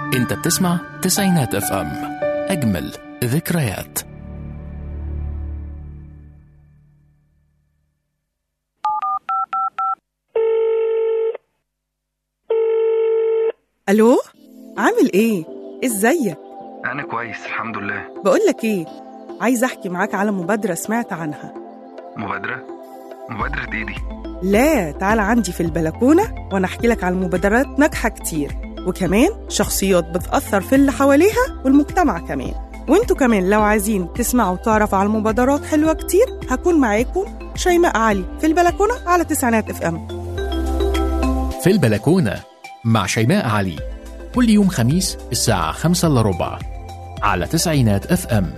انت بتسمع تسعينات اف ام اجمل ذكريات الو عامل ايه ازيك أنا كويس الحمد لله بقولك ايه عايزه احكي معاك على مبادره سمعت عنها مبادرة مبادرة إيه دي؟ لا تعال عندي في البلكونه وانا احكي لك على مبادرات ناجحه كتير وكمان شخصيات بتاثر في اللي حواليها والمجتمع كمان وانتوا كمان لو عايزين تسمعوا وتعرفوا على المبادرات حلوه كتير هكون معاكم شيماء علي في البلكونه على تسعينات اف ام في البلكونة مع شيماء علي كل يوم خميس الساعة خمسة إلا ربع على تسعينات اف ام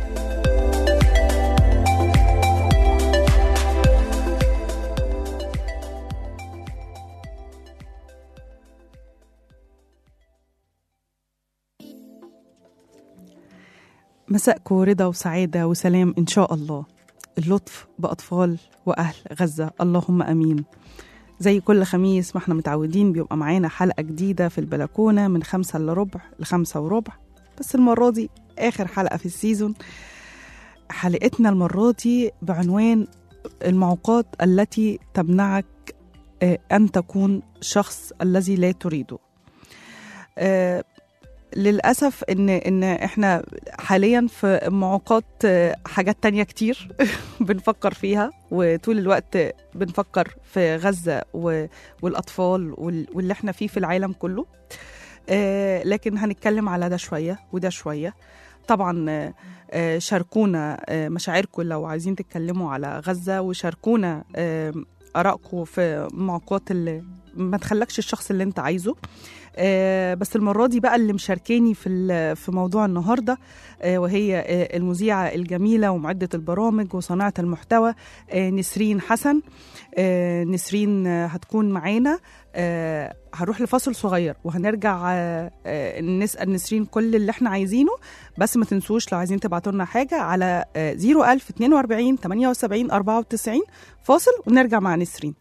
مساءكم رضا وسعادة وسلام إن شاء الله اللطف بأطفال وأهل غزة اللهم أمين زي كل خميس ما احنا متعودين بيبقى معانا حلقة جديدة في البلكونة من خمسة إلا ربع لخمسة وربع بس المرة دي آخر حلقة في السيزون حلقتنا المرة دي بعنوان المعوقات التي تمنعك آه، أن تكون شخص الذي لا تريده آه، للأسف إن إن إحنا حاليا في معوقات آه، حاجات تانية كتير بنفكر فيها وطول الوقت بنفكر في غزة و- والأطفال وال- واللي إحنا فيه في العالم كله آه، لكن هنتكلم على ده شوية وده شوية طبعا آه، آه، شاركونا آه، مشاعركم لو عايزين تتكلموا على غزة وشاركونا آه، آرائكم في معوقات اللي ما تخلكش الشخص اللي انت عايزه آه، بس المرة دي بقى اللي مشاركاني في ال- في موضوع النهاردة آه، وهي آه، المذيعة الجميلة ومعدة البرامج وصناعة المحتوى آه، نسرين حسن آه، نسرين آه، هتكون معانا آه، هنروح لفاصل صغير وهنرجع آه، آه، نسأل نسرين كل اللي احنا عايزينه بس ما تنسوش لو عايزين تبعتوا لنا حاجة على آه، 01000 42 78 94 فاصل ونرجع مع نسرين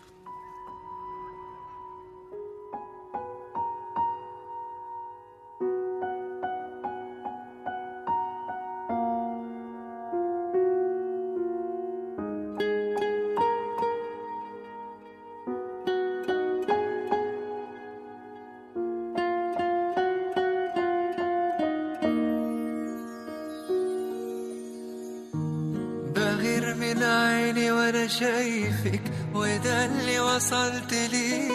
بغير من عيني وانا شايفك وده اللي وصلت ليه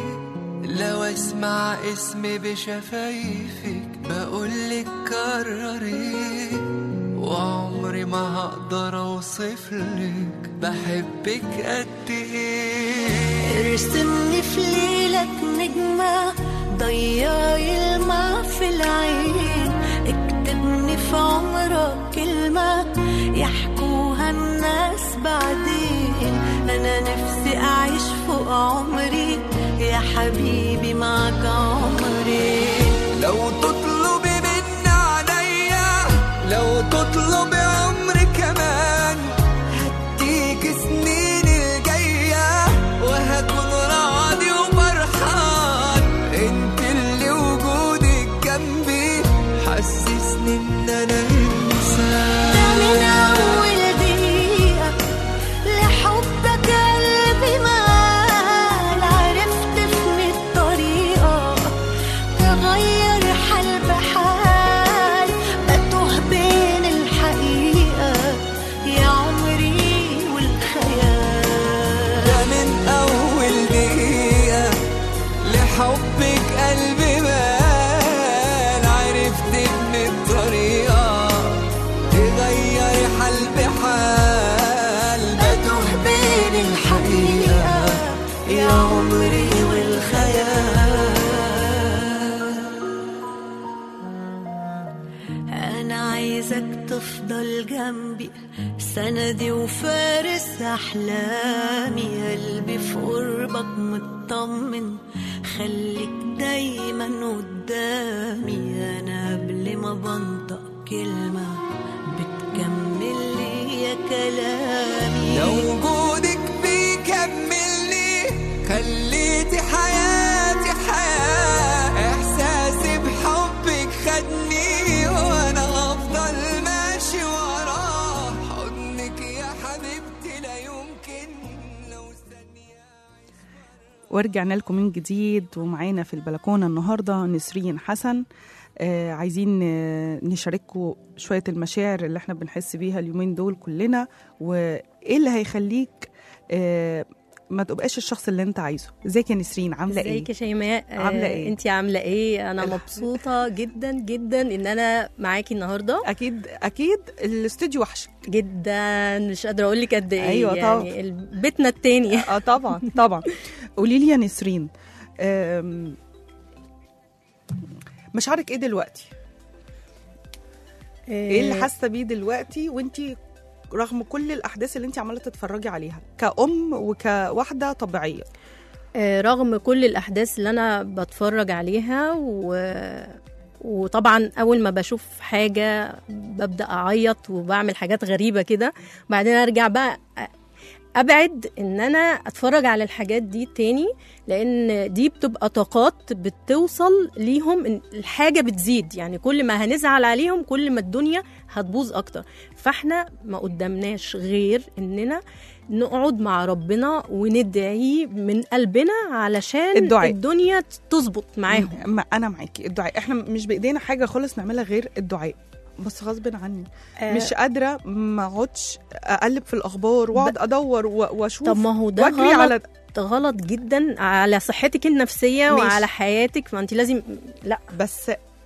لو اسمع اسمي بشفايفك بقولك كرري وعمري ما هقدر اوصفلك بحبك قد ايه ارسمني في ليلك نجمة ضيعي الماء في العين اكتبني في عمرك كلمة يحكوها الناس بعدين أنا نفسي أعيش فوق عمري يا حبيبي معك عمري لو تطلبي من عليا لو تطلبي عمري كمان هديك سنين الجاية وهكون راضي وفرحان انت اللي وجودك جنبي حسسني ان انا ده من انسان أول دقيقة لحبك قلبي مال عرفت في الطريقة تغير حال بحال بتوه بين الحقيقة يا عمري والخيال ده من أول دقيقة لحبك قلبي مال عرفت إن الطريقة تغير حال بحال بتوه بين الحقيقة يا عمري والخيال أنا عايزك تفضل جنبي سندي وفارس أحلامي قلبي في قربك مطمن خليك دايما قدامي أنا قبل ما بنطق كلمة بتكمل لي يا كلامي لو وجودك بيكملني خليتي حياتي حياة إحساسي بحب ورجعنا لكم من جديد ومعانا في البلكونه النهارده نسرين حسن آه عايزين آه نشارككم شويه المشاعر اللي احنا بنحس بيها اليومين دول كلنا وايه اللي هيخليك آه ما تبقاش الشخص اللي انت عايزه ازيك يا نسرين عامله ايه ازيك يا شيماء عاملة إيه؟ انت عامله ايه انا الح- مبسوطه جدا جدا ان انا معاكي النهارده اكيد اكيد الاستوديو وحشك جدا مش قادره اقول لك قد ايه أيوة طبعا. يعني ال- بيتنا التاني اه طبعا طبعا قولي لي يا نسرين آم، مشاعرك ايه دلوقتي ايه اللي حاسه بيه دلوقتي وانت رغم كل الاحداث اللي انت عماله تتفرجي عليها كأم وكواحده طبيعيه آه، رغم كل الاحداث اللي انا بتفرج عليها و... وطبعا اول ما بشوف حاجه ببدا اعيط وبعمل حاجات غريبه كده بعدين ارجع بقى أ- ابعد ان انا اتفرج على الحاجات دي تاني لان دي بتبقى طاقات بتوصل ليهم إن الحاجه بتزيد يعني كل ما هنزعل عليهم كل ما الدنيا هتبوظ اكتر فاحنا ما قدامناش غير اننا نقعد مع ربنا وندعي من قلبنا علشان الدعاء. الدنيا تظبط معاهم ما انا معاكي الدعاء احنا مش بايدينا حاجه خالص نعملها غير الدعاء بس غصب عني آه، مش قادره ما اقعدش اقلب في الاخبار واقعد ادور و- واشوف طب ما هو ده واجري غلط على غلط جدا على صحتك النفسيه ماشي. وعلى حياتك فانت لازم لا بس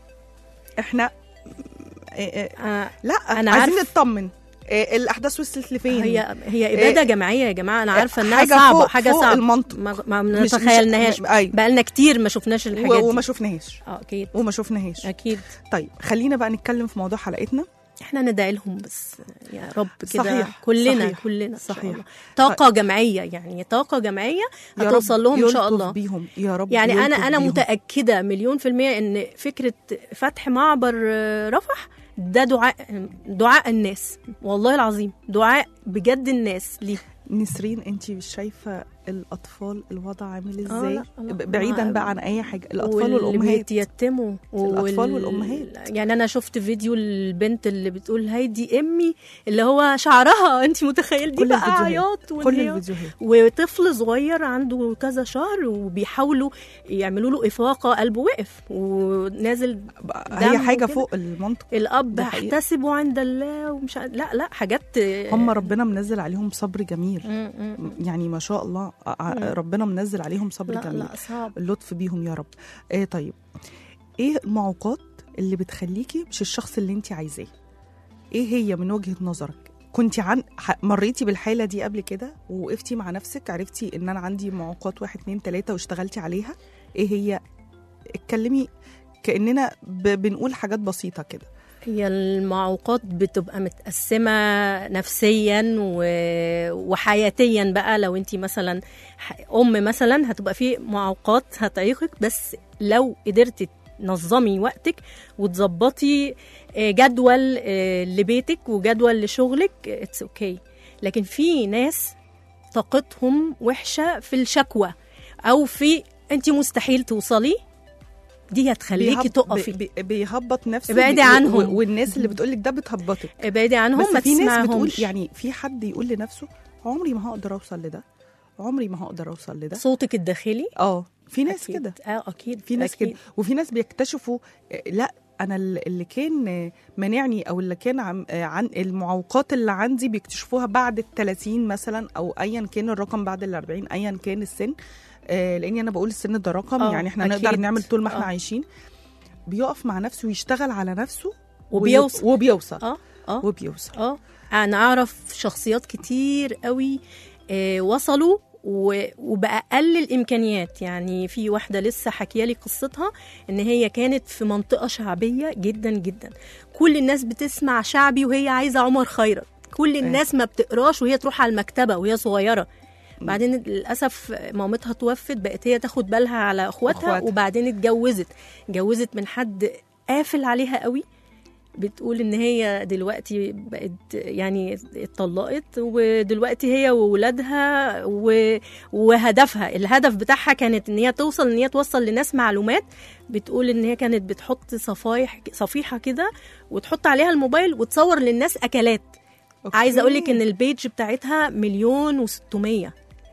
احنا إيه إيه آه، لا أنا عايزين عارف. نطمن إيه الاحداث وصلت لفين هي هي اباده إيه، جماعيه يا جماعه انا عارفه انها حاجة صعبه فوق- حاجه فوق صعبه المنطق. ما, ما مش- مش- نتخيلناهاش م- أيوة. بقالنا كتير ما شفناش الحاجات و- دي وما شفناهاش اه اكيد وما شفناهاش اكيد طيب خلينا بقى نتكلم في موضوع حلقتنا احنا ندعي لهم بس يا رب كده صحيح، كلنا صحيح، كلنا إن شاء صحيح. الله. طاقه جماعيه يعني طاقه جماعيه يا رب هتوصل لهم ان شاء يلطف الله بيهم يا رب يعني انا يلطف انا بيهم. متاكده مليون في الميه ان فكره فتح معبر آه، رفح ده دعاء دعاء الناس والله العظيم دعاء بجد الناس ليه نسرين انت مش شايفه الاطفال الوضع عامل آه، ازاي لا، لا. ب- بعيدا ما- بقى عن اي حاجه الاطفال واللي والامهات بيتيتموا الأطفال والأمهات. يعني انا شفت فيديو البنت اللي بتقول هيدي امي اللي هو شعرها انت متخيل دي كل بقى الفيديوهات. عياط كل وانهيار. الفيديوهات وطفل صغير عنده كذا شهر وبيحاولوا يعملوا له افاقه قلبه وقف ونازل هي دم حاجه وكده. فوق المنطق الاب ده حقيقي. احتسبوا عند الله ومش ع- لا لا حاجات هم ربنا منزل عليهم صبر جميل م- م- يعني ما شاء الله ع- ربنا منزل عليهم صبر لا جميل لا صعب اللطف بيهم يا رب ايه طيب ايه المعوقات اللي بتخليكي مش الشخص اللي انت عايزاه ايه هي من وجهة نظرك كنت عن ح- مريتي بالحالة دي قبل كده ووقفتي مع نفسك عرفتي ان انا عندي معوقات واحد اتنين تلاتة واشتغلتي عليها ايه هي اتكلمي كأننا ب... بنقول حاجات بسيطة كده هي المعوقات بتبقى متقسمة نفسيا و... وحياتيا بقى لو انت مثلا ح- ام مثلا هتبقى في معوقات هتعيقك بس لو قدرتي تنظمي وقتك وتظبطي آه، جدول آه، لبيتك وجدول لشغلك اتس اوكي okay. لكن في ناس طاقتهم وحشة في الشكوى او في انت مستحيل توصلي دي هتخليكي بيهب- تقفي بي... بي- بيهبط نفسه ابعدي بي- عنهم. و... والناس اللي بتقولك ده بتهبطك ابعدي عنهم بس ما في ناس بتقول تسمعهمش يعني في حد يقول لنفسه عمري ما هقدر اوصل لده عمري ما هقدر اوصل لده صوتك الداخلي اه في ناس أكيد. كده اه اكيد في ناس أكيد. كده وفي ناس بيكتشفوا آه، لا انا ال- اللي كان آه، مانعني او اللي كان عم آه، عن المعوقات اللي عندي بيكتشفوها بعد ال 30 مثلا او ايا كان الرقم بعد ال 40 ايا كان السن آه، لاني انا بقول السن ده رقم آه، يعني احنا أكيد. نقدر نعمل طول ما احنا آه. عايشين بيقف مع نفسه ويشتغل على نفسه وبيوصل. وي- وبيوصل اه اه وبيوصل اه انا اعرف شخصيات كتير قوي آه وصلوا و- وبأقل الإمكانيات يعني في واحدة لسه حكيه لي قصتها إن هي كانت في منطقة شعبية جدا جدا كل الناس بتسمع شعبي وهي عايزة عمر خيرت كل الناس ما بتقراش وهي تروح على المكتبة وهي صغيرة بعدين للأسف مامتها توفت بقت هي تاخد بالها على أخواتها أخواتها. وبعدين اتجوزت اتجوزت من حد قافل عليها قوي بتقول ان هي دلوقتي بقت يعني اتطلقت ودلوقتي هي وولادها و... وهدفها الهدف بتاعها كانت ان هي توصل ان هي توصل لناس معلومات بتقول ان هي كانت بتحط صفايح صفيحه كده وتحط عليها الموبايل وتصور للناس اكلات أوكي. عايزه اقول لك ان البيج بتاعتها مليون و600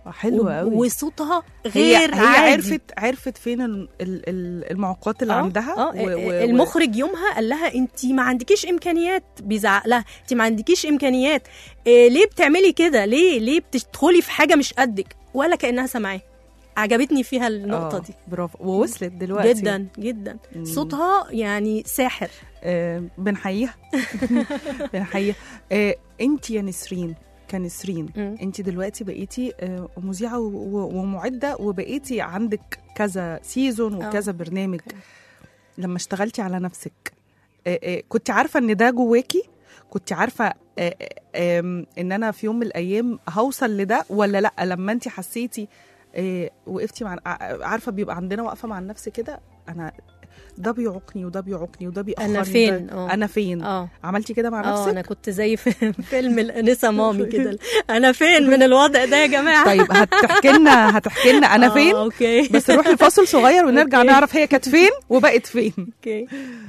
حلو و- قوي وصوتها هي غير هي عادي عرفت عرفت فين ال- ال- ال- المعوقات اللي آه، عندها اه و- و- المخرج يومها قال لها انت ما عندكيش امكانيات بيزعق لها انت ما عندكيش امكانيات إيه ليه بتعملي كده ليه ليه بتدخلي في حاجه مش قدك ولا كانها سامعاه عجبتني فيها النقطه آه، دي برافو ووصلت دلوقتي جدا جدا مم. صوتها يعني ساحر آه بنحييها بنحييها آه انت يا نسرين كنسرين مم. انت دلوقتي بقيتي آه مذيعه و- و- ومعده وبقيتي عندك كذا سيزون آه. وكذا برنامج لما اشتغلتي على نفسك آه آه كنت عارفه ان ده جواكي كنت عارفه آه آه آم، ان انا في يوم من الايام هوصل لده ولا لا لما انت حسيتي آه وقفتي مع ع- عارفه بيبقى عندنا واقفه مع النفس كده انا ده بيعوقني وده بيعوقني وده بيأخرني انا ده- فين اه انا فين اه عملتي كده مع اه نفسك انا كنت زي في فيلم الانسه مامي كده انا فين من الوضع ده يا جماعه طيب هتحكي لنا هتحكي لنا انا آه، فين اوكي بس نروح لفاصل صغير ونرجع أوكي. نعرف هي كانت فين وبقت فين اوكي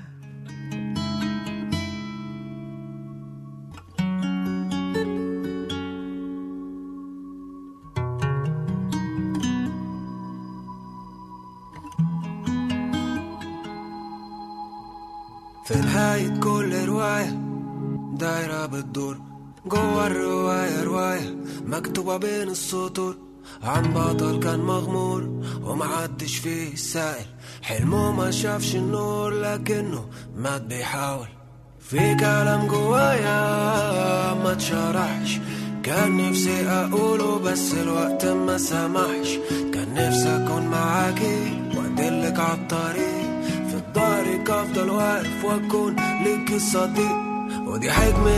في نهاية كل رواية دايرة بتدور جوا الرواية رواية مكتوبة بين السطور عن بطل كان مغمور ومحدش فيه سائل حلمه ما شافش النور لكنه مات بيحاول في كلام جوايا ما اتشرحش كان نفسي اقوله بس الوقت ما سمحش كان نفسي اكون معاكي وادلك عالطريق في ظهرك افضل واقف واكون ليكي صديق ودي حكمة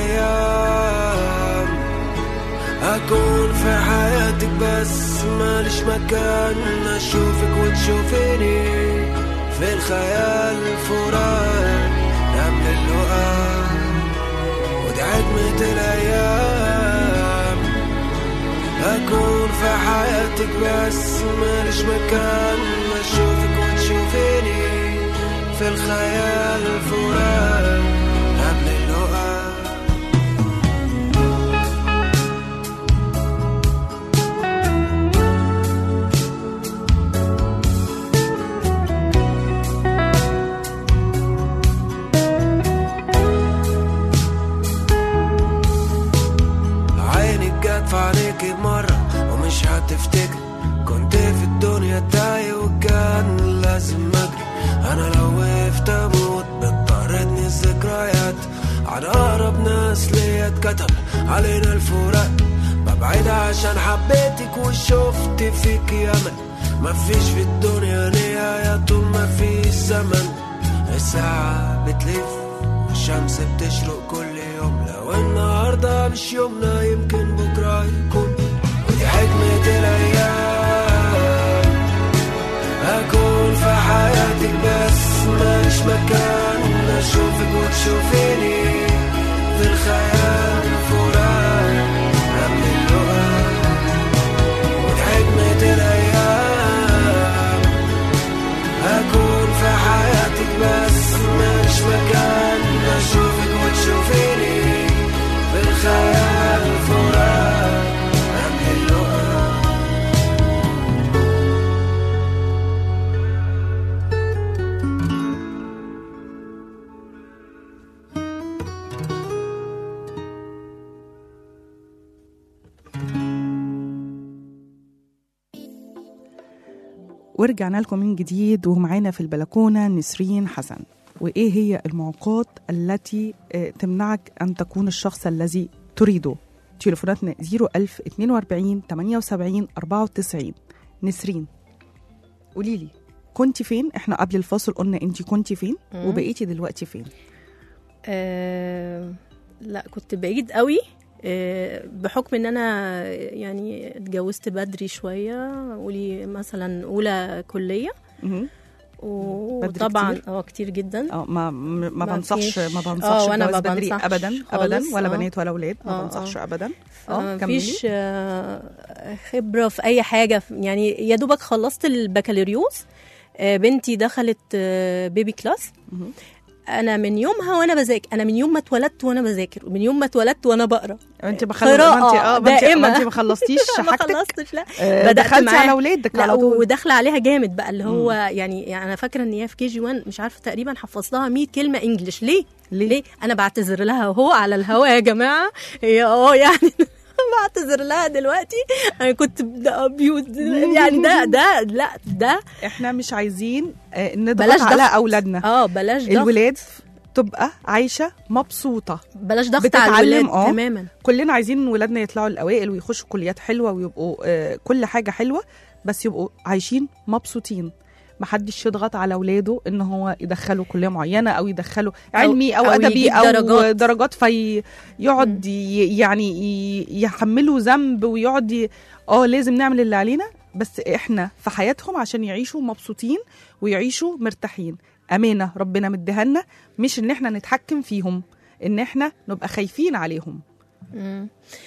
الايام اكون في حياتك بس ماليش مكان اشوفك وتشوفيني في الخيال فراق قبل اللقاء ودي حكمة الايام اكون في حياتك بس ماليش مكان اشوفك وتشوفيني في الخيال فراق قبل اللقاء عينك جت في عينيكي مرة ومش هتفتكر كنت في الدنيا تايه وكان لازم اجري انا لو وقفت اموت بتطردني الذكريات عن اقرب ناس ليا اتكتب علينا الفراق ببعد عشان حبيتك وشفت فيك يمن مفيش في الدنيا نهاية طول ما في زمن الساعة بتلف الشمس بتشرق كل يوم لو النهاردة مش يومنا يمكن بكرة يكون ودي حكمة الأيام أكون في حياتك بس ماليش مكان أشوفك وتشوفيني في الخيال فراق قبل اللقاء ودي حكمة الأيام أكون في حياتك بس ماليش مكان أشوفك وتشوفيني في الخيال فراق قبل اللقاء ورجعنا لكم من جديد ومعانا في البلكونة نسرين حسن وإيه هي المعوقات التي آه، تمنعك أن تكون الشخص الذي تريده تليفوناتنا 01000 42 78 94 نسرين قولي لي كنت فين احنا قبل الفاصل قلنا انت كنت فين مم. وبقيتي دلوقتي فين آه لا كنت بعيد قوي آه بحكم ان انا يعني اتجوزت بدري شويه قولي مثلا اولى كليه مهم. وطبعا كتير؟ اه كتير جدا اه ما ما ما بنصحش فيش- ما آه، بنصحش وأنا الجواز ما بدري بنصحش ابدا ابدا خالص، ولا آه. بنات ولا اولاد ما آه، بنصحش آه. ابدا اه كملي مفيش آه، خبره في اي حاجه يعني يا دوبك خلصت البكالوريوس آه، بنتي دخلت آه، بيبي كلاس مهم. انا من يومها وانا بذاكر انا من يوم ما اتولدت وانا بذاكر ومن يوم ما اتولدت وانا بقرا انت ما قراءة ما انت اه ما انت- دائمة. ما انت ما خلصتيش ما حاجتك خلصتش لا آه، بدأت دخلتي معاه. على اولادك لا على طول وداخله عليها جامد بقى اللي هو يعني, يعني انا فاكره ان هي في كي جي 1 مش عارفه تقريبا حفظتها 100 كلمه انجلش ليه؟ ليه؟ ليه؟ انا بعتذر لها وهو على الهوا يا جماعه هي اه يعني بعتذر لها دلوقتي انا كنت ابيوز يعني ده ده لا ده احنا مش عايزين آه، نضغط بلاش على ضغط. اولادنا اه بلاش ضغط الولاد تبقى عايشه مبسوطه بلاش ضغط على بتتعلم، الولاد آه. تماما كلنا عايزين ولادنا يطلعوا الاوائل ويخشوا كليات حلوه ويبقوا آه، كل حاجه حلوه بس يبقوا عايشين مبسوطين محدش يضغط على اولاده ان هو يدخله كليه معينه او يدخله علمي او, أو ادبي يجيب او درجات. درجات فيقعد ي- يعني ي- يحمله ذنب ويقعد ي- اه لازم نعمل اللي علينا بس احنا في حياتهم عشان يعيشوا مبسوطين ويعيشوا مرتاحين امانه ربنا مديها لنا مش ان احنا نتحكم فيهم ان احنا نبقى خايفين عليهم مم.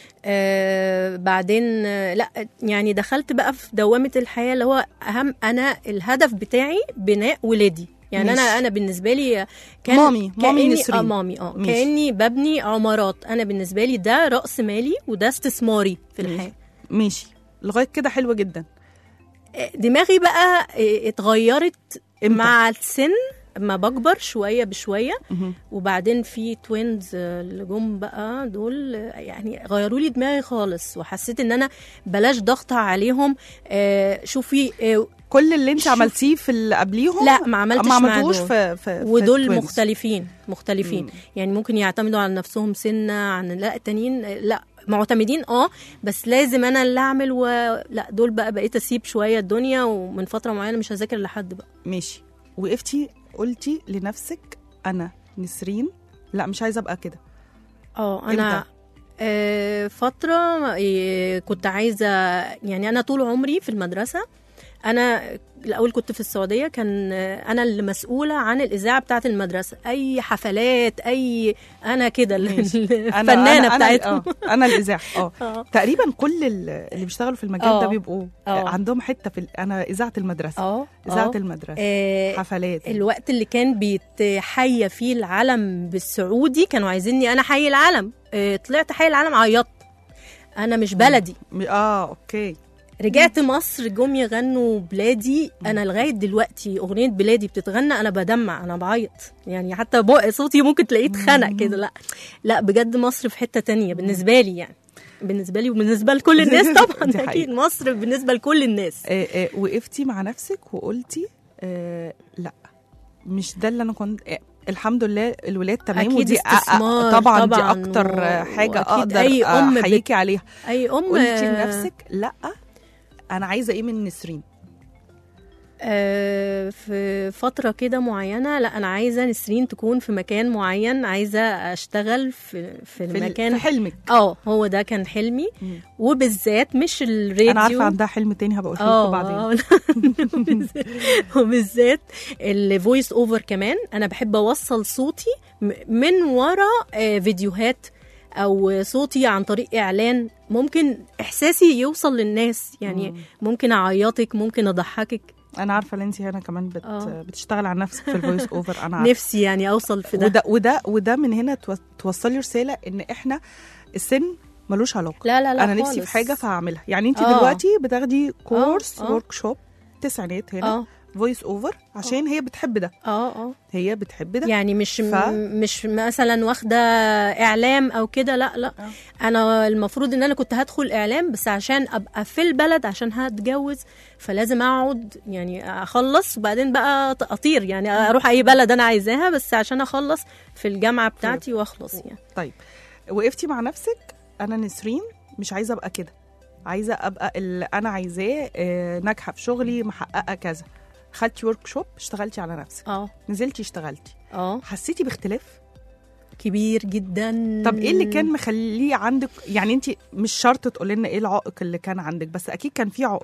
آه بعدين آه، لا يعني دخلت بقى في دوامه الحياه اللي هو اهم انا الهدف بتاعي بناء ولادي يعني ماشي. انا انا بالنسبه لي كان مامي- مامي كأني نسرين. اه مامي اه ماشي. كاني ببني عمارات انا بالنسبه لي ده راس مالي وده استثماري في ماشي. الحياه ماشي لغايه كده حلوه جدا آه، دماغي بقى آه، اتغيرت إمتى؟ مع السن ما بكبر شويه بشويه مهم. وبعدين في توينز اللي جم بقى دول يعني غيروا لي دماغي خالص وحسيت ان انا بلاش ضغط عليهم آه شوفي آه كل اللي انت شوف- عملتيه في اللي قبليهم لا ما عملتش ما مع عملتوش دول. في, في في ودول twins. مختلفين مختلفين مم. يعني ممكن يعتمدوا على نفسهم سنه عن لا التانيين آه، لا معتمدين اه بس لازم انا اللي اعمل و... لا دول بقى بقيت اسيب شويه الدنيا ومن فتره معينه مش هذاكر لحد بقى ماشي وقفتي قلتي لنفسك انا نسرين لا مش عايزه ابقى كده اه انا إمتى؟ آه فتره آه، كنت عايزه يعني انا طول عمري في المدرسه انا الاول كنت في السعوديه كان آه، انا اللي مسؤوله عن الاذاعه بتاعه المدرسه اي حفلات اي انا كده ال- ماشي. الفنانه بتاعتهم اه انا الاذاعه اه اه تقريبا كل ال- اللي بيشتغلوا في المجال آه. ده بيبقوا آه. عندهم حته في ال- انا اذاعه المدرسه اه اذاعه آه. المدرسه آه، حفلات الوقت اللي كان بيتحيى فيه العلم بالسعودي كانوا عايزيني انا حي العلم آه، طلعت حي العلم عيطت انا مش بلدي اه اوكي رجعت مصر جم يغنوا بلادي انا لغايه دلوقتي اغنيه بلادي بتتغنى انا بدمع انا بعيط يعني حتى بق صوتي ممكن تلاقيه اتخنق كده لا لا بجد مصر في حته تانية بالنسبه لي يعني بالنسبه لي وبالنسبه لكل الناس طبعا دي حقيقة. اكيد مصر بالنسبه لكل الناس آه آه وقفتي مع نفسك وقلتي آه لا مش ده اللي انا كنت آه الحمد لله الولاد تمام أكيد ودي أ- أ- استثمار طبعا, طبعاً، دي اكتر و- حاجه وأكيد اقدر أي أم بت- احييكي عليها اي ام قلتي لنفسك لا انا عايزه ايه من نسرين آه، في فترة كده معينة لا أنا عايزة نسرين تكون في مكان معين عايزة أشتغل في, في في, ال- المكان في حلمك اه هو ده كان حلمي مم. وبالذات مش الراديو انا عارفه عندها حلم تاني هبقى اقول اه لكم بعدين آه. وبالذات- وبالذات الفويس اوفر كمان انا بحب اوصل صوتي م- من ورا آه، فيديوهات او صوتي عن طريق اعلان ممكن احساسي يوصل للناس يعني مم. ممكن اعيطك ممكن اضحكك انا عارفه ان انت هنا كمان بت... آه. بتشتغل على نفسك في الفويس اوفر انا عارفه نفسي يعني اوصل في ده وده وده وده من هنا تو- توصلي رساله ان احنا السن ملوش علاقه لا لا لا انا نفسي خالص. في حاجه فهعملها يعني انت آه. دلوقتي بتاخدي كورس آه. ورك شوب تسعينات هنا اه فويس اوفر عشان هي بتحب ده اه اه هي بتحب ده يعني مش ف- ف... مش مثلا واخده اعلام او كده لا لا آه. انا المفروض ان انا كنت هدخل اعلام بس عشان ابقى في البلد عشان هتجوز فلازم اقعد يعني اخلص وبعدين بقى اطير يعني اروح اي بلد انا عايزاها بس عشان اخلص في الجامعه بتاعتي واخلص يعني طيب وقفتي مع نفسك انا نسرين مش عايزه ابقى كده عايزه ابقى اللي انا عايزاه آه، ناجحه في شغلي محققه كذا خدتي ورك شوب اشتغلتي على نفسك اه نزلتي اشتغلتي اه حسيتي باختلاف كبير جدا طب ايه اللي كان مخليه عندك يعني انت مش شرط تقولي لنا ايه العائق اللي كان عندك بس اكيد كان في عائق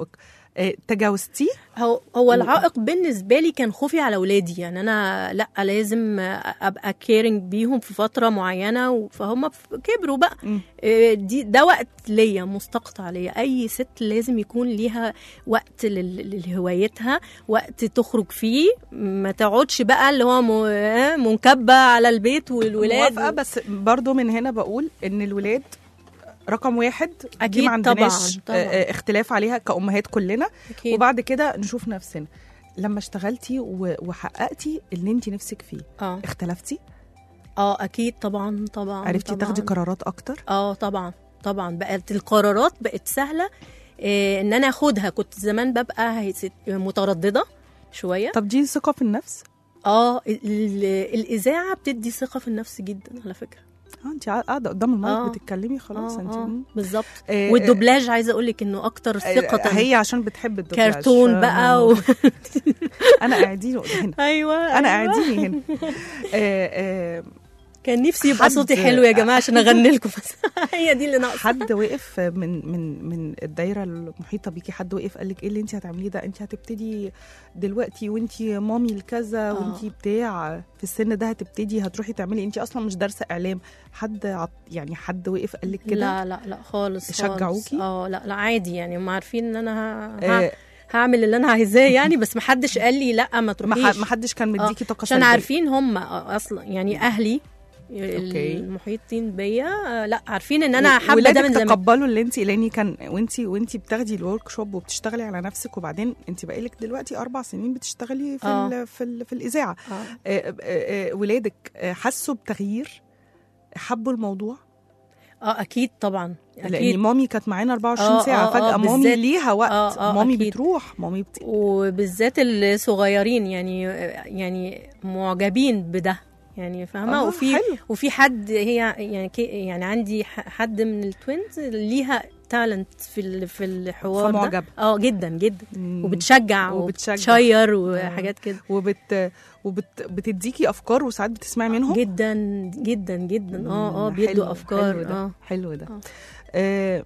آه، تجاوزتيه هو هو العائق بالنسبه لي كان خوفي على اولادي يعني انا لا لازم ابقى كيرنج بيهم في فتره معينه و- فهم ف- كبروا بقى مم. إيه دي ده وقت ليا مستقطع ليا اي ست لازم يكون ليها وقت لل- لهوايتها وقت تخرج فيه ما تقعدش بقى اللي هو م- آه، منكبه على البيت والولاد موافقه بس برضو من هنا بقول ان الولاد رقم واحد دي أكيد ما عندناش طبعاً، طبعاً. آه، آه، اختلاف عليها كأمهات كلنا أكيد. وبعد كده نشوف نفسنا لما اشتغلتي و- وحققتي اللي انت نفسك فيه اه اختلفتي اه اكيد طبعا طبعا عرفتي طبعاً. تاخدي قرارات اكتر اه طبعا طبعا بقت القرارات بقت سهله إيه ان انا اخدها كنت زمان ببقى هيس- متردده شويه طب دي ثقه في النفس اه ال- ال- الاذاعه بتدي ثقه في النفس جدا على فكره اه انت قاعده قدام المايك آه. بتتكلمي خلاص آه انت آه مم. بالظبط آه، والدوبلاج عايزه اقول لك انه اكتر ثقه هي عشان بتحب الدوبلاج كرتون ف- بقى و... انا قاعدين هنا ايوه انا أيوة. قاعديني هنا آه، آه، كان نفسي يبقى حد- صوتي حلو يا جماعه عشان اغني لكم بس هي دي اللي ناقصه حد وقف من من من الدايره المحيطه بيكي حد وقف قال لك ايه اللي انت هتعمليه ده انت هتبتدي دلوقتي وانت مامي الكذا وانت بتاع في السن ده هتبتدي هتروحي تعملي انت اصلا مش دارسه اعلام حد عط يعني حد وقف قال لك كده لا لا لا خالص شجعوكي؟ خالص. اه لا لا عادي يعني هم عارفين ان انا ه... ه... آه، هعمل اللي انا عايزاه يعني بس ما حدش قال لي لا ما ما تروحيش ح- ما حدش كان مديكي طاقه عشان سلبية. عارفين هم اصلا يعني اهلي أوكي. المحيطين بيا آه، لا عارفين ان انا و- حابه ده ولادك من زمان تقبلوا اللي انت لاني كان وانت وانت بتاخدي الورك شوب وبتشتغلي على نفسك وبعدين انت بقالك دلوقتي اربع سنين بتشتغلي في آه. ال في, ال في الاذاعه آه. آه، آه، آه، ولادك آه، حسوا بتغيير حبوا الموضوع اه اكيد طبعا لان اكيد مامي كانت معانا 24 آه، ساعه آه، فجاه آه، مامي بالذات- ليها وقت آه، آه، مامي أكيد. بتروح مامي بت... وبالذات الصغيرين يعني يعني معجبين بده يعني فاهمه آه، وفي حلو. وفي حد هي يعني كي يعني عندي ح- حد من التوينز ليها تالنت في ال- في الحوار فمعجبة. ده اه جدا جدا مم. وبتشجع وبتشجع. وبتشير وحاجات كده وبت وبت بتديكي افكار وساعات بتسمعي منهم جدا جدا جدا اه اه مم، بيدوا حلو- افكار حلو ده اه حلو ده آه. آه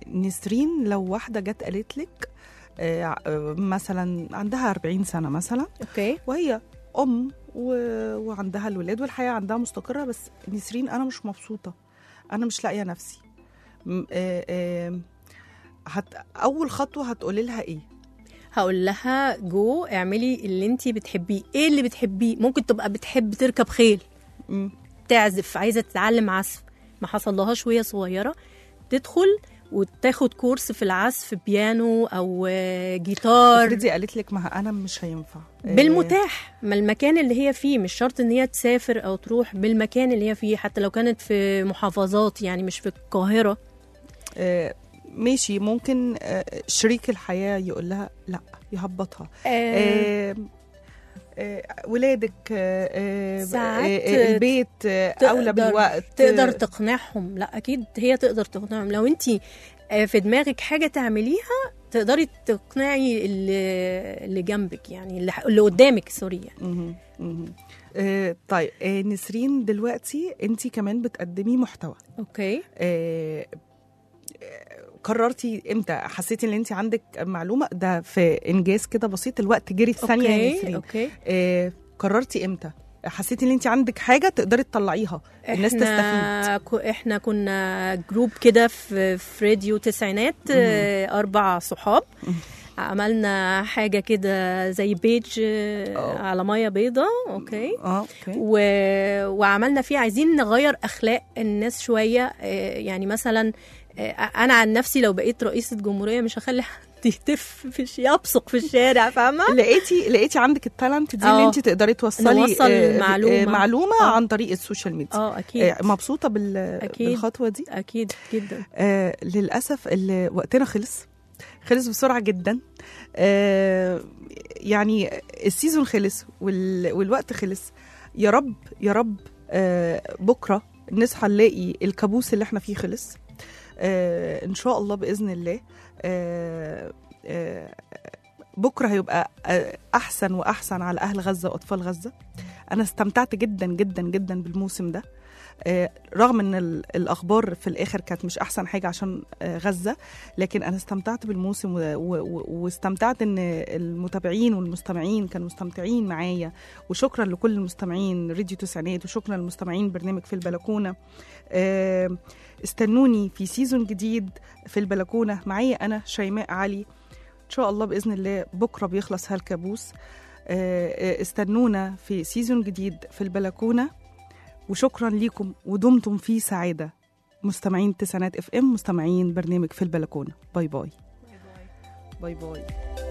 نسرين لو واحده جت قالت لك آه آه، مثلا عندها 40 سنه مثلا اوكي وهي ام و... وعندها الولاد والحياه عندها مستقره بس نسرين انا مش مبسوطه انا مش لاقيه نفسي م- آه آه هت... اول خطوه هتقولي لها ايه هقول لها جو اعملي اللي انت بتحبيه ايه اللي بتحبيه ممكن تبقى بتحب تركب خيل مم. تعزف عايزه تتعلم عزف ما حصلهاش وهي صغيره تدخل وتاخد كورس في العزف بيانو او آه، جيتار افرضي قالت لك ما انا مش هينفع آه، بالمتاح ما المكان اللي هي فيه مش شرط ان هي تسافر او تروح بالمكان اللي هي فيه حتى لو كانت في محافظات يعني مش في القاهره آه ماشي ممكن آه شريك الحياه يقول لها لا يهبطها آه آه آه ولادك آه آه ساعات آه البيت آه اولى تقدر- بالوقت تقدر تقنعهم لا اكيد هي تقدر تقنعهم لو انت في دماغك حاجه تعمليها تقدري تقنعي اللي, اللي جنبك يعني اللي, اللي قدامك سوري يعني مهم. مهم. آه طيب آه نسرين دلوقتي انت كمان بتقدمي محتوى اوكي آه آه، قررتي امتى حسيتي ان انت عندك معلومه ده في انجاز كده بسيط الوقت جري في ثانيه يا اوكي نسرين اوكي آه قررتي امتى حسيتي ان انت عندك حاجه تقدري تطلعيها الناس تستفيد احنا كو احنا كنا جروب كده في في راديو تسعينات آه، اربع صحاب عملنا حاجه كده زي بيج آه، أوه. على ميه بيضة اوكي اه اوكي و... وعملنا فيه عايزين نغير اخلاق الناس شويه آه، يعني مثلا آه، انا عن نفسي لو بقيت رئيسه جمهوريه مش هخلي حد يتف في الش- يبصق في الشارع فاهمه لقيتي لقيتي عندك التالنت دي اللي آه. انت تقدري توصلي نوصل آه، معلومة. آه، معلومه آه. عن طريق السوشيال ميديا اه اكيد آه، مبسوطه بال... أكيد. بالخطوه دي اكيد جدا آه للاسف ال- وقتنا خلص خلص بسرعه جدا آه يعني السيزون خلص وال... والوقت خلص يا رب يا رب آه بكره نصحى نلاقي الكابوس اللي احنا فيه خلص آه ان شاء الله باذن الله آه آه بكره هيبقى آه، احسن واحسن على اهل غزه واطفال غزه انا استمتعت جدا جدا جدا بالموسم ده آه، رغم ان ال- الاخبار في الاخر كانت مش احسن حاجه عشان آه، غزه لكن انا استمتعت بالموسم و- و- و- واستمتعت ان المتابعين والمستمعين كانوا مستمتعين معايا وشكرا لكل المستمعين راديو تسعينات وشكرا للمستمعين برنامج في البلكونه آه، استنوني في سيزون جديد في البلكونه معايا انا شيماء علي ان شاء الله باذن الله بكره بيخلص هالكابوس آه، آه، استنونا في سيزون جديد في البلكونه وشكرا ليكم ودمتم في سعاده مستمعين تسعينات اف ام مستمعين برنامج في البلكونه باي باي باي باي